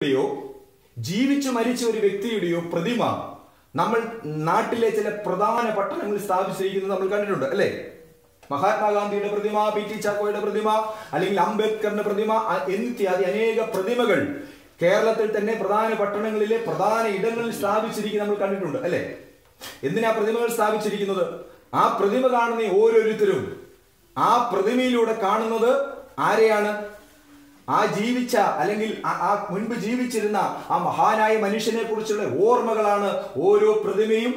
യോ ജീവിച്ചു മരിച്ച ഒരു വ്യക്തിയുടെയോ പ്രതിമ നമ്മൾ നാട്ടിലെ ചില പ്രധാന പട്ടണങ്ങളിൽ സ്ഥാപിച്ചിരിക്കുന്നത് നമ്മൾ കണ്ടിട്ടുണ്ട് അല്ലേ മഹാത്മാഗാന്ധിയുടെ പ്രതിമ പി ടി ചാക്കോയുടെ പ്രതിമ അല്ലെങ്കിൽ അംബേദ്കറിന്റെ പ്രതിമ അ- എന്നിത്യാദി അനേക പ്രതിമകൾ കേരളത്തിൽ തന്നെ പ്രധാന പട്ടണങ്ങളിലെ പ്രധാന ഇടങ്ങളിൽ സ്ഥാപിച്ചിരിക്കുന്നത് നമ്മൾ കണ്ടിട്ടുണ്ട് അല്ലേ എന്തിനാ പ്രതിമകൾ സ്ഥാപിച്ചിരിക്കുന്നത് ആ പ്രതിമ കാണുന്ന ഓരോരുത്തരും ആ പ്രതിമയിലൂടെ കാണുന്നത് ആരെയാണ് ആ ജീവിച്ച അല്ലെങ്കിൽ ആ- ആ മുൻപ് ജീവിച്ചിരുന്ന ആ മഹാനായ മനുഷ്യനെ കുറിച്ചുള്ള ഓർമ്മകളാണ് ഓരോ പ്രതിമയും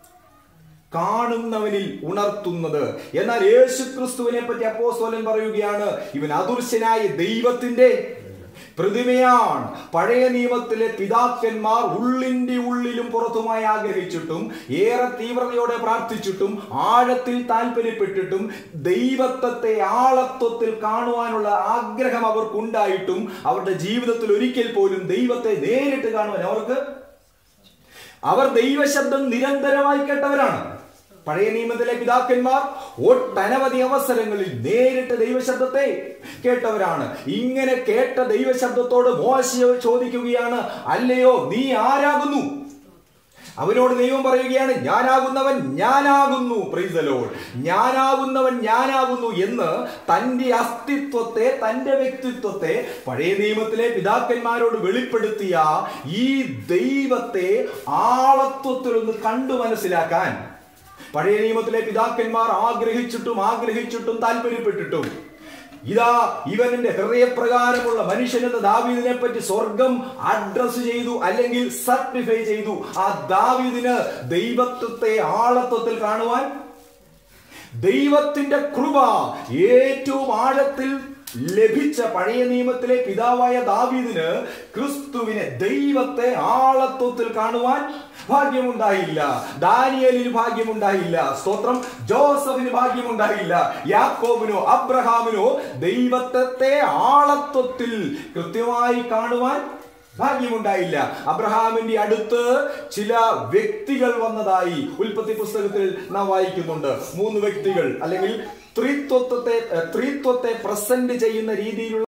കാണുന്നവനിൽ ഉണർത്തുന്നത് എന്നാൽ യേശു ക്രിസ്തുവിനെ പറ്റി അപ്പോസ്തലൻ പറയുകയാണ് ഇവൻ അദൃശ്യനായ ദൈവത്തിന്റെ പ്രതിമയാണ് പഴയ നിയമത്തിലെ പിതാക്കന്മാർ ഉള്ളിന്റെ ഉള്ളിലും പുറത്തുമായി ആഗ്രഹിച്ചിട്ടും ഏറെ തീവ്രതയോടെ പ്രാർത്ഥിച്ചിട്ടും ആഴത്തിൽ താല്പര്യപ്പെട്ടിട്ടും ദൈവത്വത്തെ ആളത്വത്തിൽ കാണുവാനുള്ള ആഗ്രഹം അവർക്കുണ്ടായിട്ടും അവരുടെ ജീവിതത്തിൽ ഒരിക്കൽ പോലും ദൈവത്തെ നേരിട്ട് കാണുവാൻ അവർക്ക് അവർ ദൈവശബ്ദം നിരന്തരമായി കേട്ടവരാണ് പഴയ നിയമത്തിലെ പിതാക്കന്മാർ ഒട്ടനവധി അവസരങ്ങളിൽ നേരിട്ട് ദൈവശബ്ദത്തെ കേട്ടവരാണ് ഇങ്ങനെ കേട്ട ദൈവശബ്ദത്തോട് മോശ ചോദിക്കുകയാണ് അല്ലയോ നീ ആരാകുന്നു അവനോട് ദൈവം പറയുകയാണ് ഞാനാകുന്നവൻ ഞാനാകുന്നു പ്രൈസ് the Lord. ഞാനാകുന്നവൻ ഞാനാകുന്നു എന്ന് തന്റെ അസ്തിത്വത്തെ തന്റെ വ്യക്തിത്വത്തെ പഴയ നിയമത്തിലെ പിതാക്കന്മാരോട് വെളിപ്പെടുത്തിയ ഈ ദൈവത്തെ ആളത്വത്തിൽ ഒന്ന് കണ്ടു മനസ്സിലാക്കാൻ പഴയ നിയമത്തിലെ പിതാക്കന്മാർ ആഗ്രഹിച്ചിട്ടും ആഗ്രഹിച്ചിട്ടും താല്പര്യപ്പെട്ടിട്ടും ഇതാ ഇവന്റെ ഹൃദയപ്രകാരമുള്ള മനുഷ്യനെന്ന ദാവീദിനെ പറ്റി സ്വർഗം അഡ്രസ് ചെയ്തു അല്ലെങ്കിൽ സർട്ടിഫൈ ചെയ്തു ആ ദാവീദിന് ദൈവത്വത്തെ ആളത്വത്തിൽ കാണുവാൻ ദൈവത്തിന്റെ കൃപ ഏറ്റവും ആഴത്തിൽ ലഭിച്ച പഴയ നിയമത്തിലെ പിതാവായ ദാവീദിന് ക്രിസ്തുവിനെ ദൈവത്തെ ആളത്വത്തിൽ കാണുവാൻ ഭാഗ്യമുണ്ടായില്ല ദാനിയലിന് ഭാഗ്യമുണ്ടായില്ല സ്തോത്രം ജോസഫിന് ഭാഗ്യമുണ്ടായില്ല യാക്കോബിനോ അബ്രഹാമിനോ ദൈവത്തെ ആളത്വത്തിൽ കൃത്യമായി കാണുവാൻ ഭാഗ്യമുണ്ടായില്ല അബ്രഹാമിന്റെ അടുത്ത് ചില വ്യക്തികൾ വന്നതായി ഉൽപ്പത്തി പുസ്തകത്തിൽ നാം വായിക്കുന്നുണ്ട് മൂന്ന് വ്യക്തികൾ അല്ലെങ്കിൽ ത്രിത്വത്തെ ത്രിത്വത്തെ പ്രസന്റ് ചെയ്യുന്ന രീതിയിലുള്ള